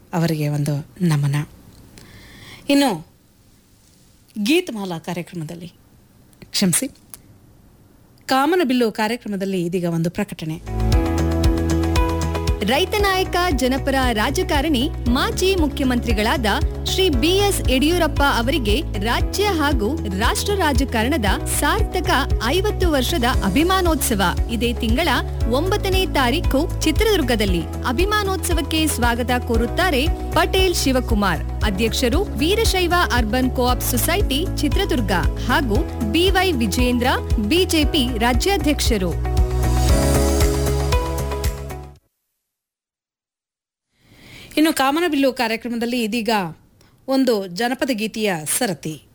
ಅವರಿಗೆ ಒಂದು ನಮನ ಇನ್ನು ಗೀತಮಾಲಾ ಕಾರ್ಯಕ್ರಮದಲ್ಲಿ ಕ್ಷಮಿಸಿ ಕಾಮನಬಿಲ್ಲು ಕಾರ್ಯಕ್ರಮದಲ್ಲಿ ಇದೀಗ ಒಂದು ಪ್ರಕಟಣೆ ರೈತ ನಾಯಕ ಜನಪರ ರಾಜಕಾರಣಿ ಮಾಜಿ ಮುಖ್ಯಮಂತ್ರಿಗಳಾದ ಶ್ರೀ ಬಿಎಸ್ ಯಡಿಯೂರಪ್ಪ ಅವರಿಗೆ ರಾಜ್ಯ ಹಾಗೂ ರಾಷ್ಟ್ರ ರಾಜಕಾರಣದ ಸಾರ್ಥಕ ಐವತ್ತು ವರ್ಷದ ಅಭಿಮಾನೋತ್ಸವ ಇದೇ ತಿಂಗಳ ಒಂಬತ್ತನೇ ತಾರೀಖು ಚಿತ್ರದುರ್ಗದಲ್ಲಿ ಅಭಿಮಾನೋತ್ಸವಕ್ಕೆ ಸ್ವಾಗತ ಕೋರುತ್ತಾರೆ ಪಟೇಲ್ ಶಿವಕುಮಾರ್ ಅಧ್ಯಕ್ಷರು Veerashaiva urban co-op society Chitradurga ಹಾಗೂ ಬಿವೈ ವಿಜೇಂದ್ರ ಬಿಜೆಪಿ ರಾಜ್ಯಾಧ್ಯಕ್ಷರು ಇನ್ನು ಕಾಮನಬಿಲ್ಲು ಕಾರ್ಯಕ್ರಮದಲ್ಲಿ ಇದೀಗ ಒಂದು ಜನಪದ ಗೀತೆಯ ಸರತಿ